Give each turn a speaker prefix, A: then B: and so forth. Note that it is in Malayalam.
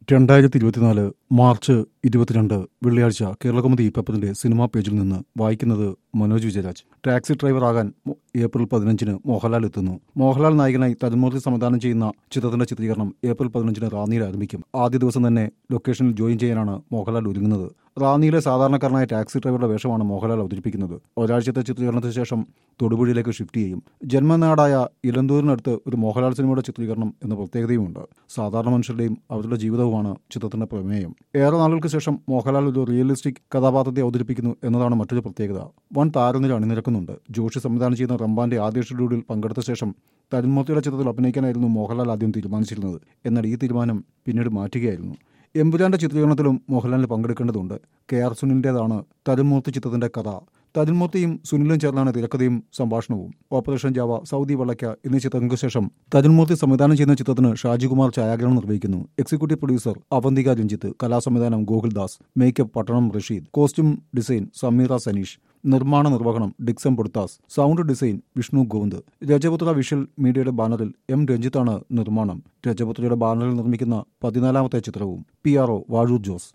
A: രണ്ടായിരത്തി ഇരുപത്തിനാല് മാർച്ച് ഇരുപത്തിരണ്ട് വെള്ളിയാഴ്ച കേരളകൗമുദി പേപ്പറിന്റെ സിനിമാ പേജിൽ നിന്ന് വായിക്കുന്നത് മനോജ് വിജയരാജ് ടാക്സി ഡ്രൈവറാകാൻ മോ- ഏപ്രിൽ പതിനഞ്ചിന് മോഹൻലാൽ എത്തുന്നു മോഹൻലാൽ നായകനായി തരുമൂർത്തി സംവിധാനം ചെയ്യുന്ന ചിത്രത്തിന്റെ ചിത്രീകരണം ഏപ്രിൽ പതിനഞ്ചിന് റാന്നിയിൽ ആരംഭിക്കും ആദ്യ ദിവസം തന്നെ ലൊക്കേഷനിൽ ജോയിൻ ചെയ്യാനാണ് മോഹൻലാൽ ഒരുങ്ങുന്നത് റാന്നിയിലെ സാധാരണക്കാരനായ ടാക്സി ഡ്രൈവറുടെ വേഷമാണ് മോഹൻലാൽ അവതരിപ്പിക്കുന്നത് ഒരാഴ്ചത്തെ ചിത്രീകരണത്തിന് ശേഷം തൊടുപുഴയിലേക്ക് ഷിഫ്റ്റ് ചെയ്യും ജന്മനാടായ ഇലന്തൂരിനടുത്ത് ഒരു മോഹൻലാൽ സിനിമയുടെ ചിത്രീകരണം എന്ന പ്രത്യേകതയുമുണ്ട് സാധാരണ മനുഷ്യരുടെയും അവരുടെ ജീവിതവുമാണ് ചിത്രത്തിന്റെ പ്രമേയം ഏറെ നാളുകൾക്ക് ശേഷം മോഹൻലാൽ ഒരു റിയലിസ്റ്റിക് കഥാപാത്രത്തെ അവതരിപ്പിക്കുന്നു എന്നതാണ് മറ്റൊരു പ്രത്യേകത വൻ താരനില അണിനിരക്കുന്നുണ്ട് ജോഷി സംവിധാനം ചെയ്യുന്ന റംബാന്റെ ആദ്യ ഷെഡ്യൂളിൽ പങ്കെടുത്ത ശേഷം തരുൺമൂർത്തിയുടെ ചിത്രത്തിൽ അഭിനയിക്കാനായിരുന്നു മോഹൻലാൽ ആദ്യം തീരുമാനിച്ചിരുന്നത് എന്നാൽ ഈ തീരുമാനം പിന്നീട് മാറ്റുകയായിരുന്നു എമ്പുരാന്റെ ചിത്രീകരണത്തിലും മോഹൻലാലിന് പങ്കെടുക്കേണ്ടതുണ്ട് കെ ആർ സുനിലിൻ്റെതാണ് തരുൺമൂർത്തി ചിത്രത്തിന്റെ കഥ തരുൺമൂർത്തിയും സുനിലും ചേർന്നാണ് തിരക്കഥയും സംഭാഷണവും ഓപ്പറേഷൻ ജാവ സൗദി വള്ളയ്ക്ക എന്നീ ചിത്രങ്ങൾക്ക് ശേഷം തരുൺമൂർത്തി സംവിധാനം ചെയ്യുന്ന ചിത്രത്തിന് ഷാജികുമാർ ഛായാഗ്രഹണം നിർവഹിക്കുന്നു എക്സിക്യൂട്ടീവ് പ്രൊഡ്യൂസർ അവന്തിക രഞ്ജിത്ത് കലാസംവിധാനം Gokuldas makeup Pattanam Rasheed costume design Sameera Saneesh നിർമ്മാണ നിർവഹണം ഡിക്സം പൊടുത്താസ് sound design Vishnu Govind Rajaputra visual മീഡിയയുടെ ബാനറിൽ എം രഞ്ജിത്താണ് നിർമ്മാണം രജപുത്രയുടെ ബാനറിൽ നിർമ്മിക്കുന്ന പതിനാലാമത്തെ ചിത്രവും P R O Vazhoor Jose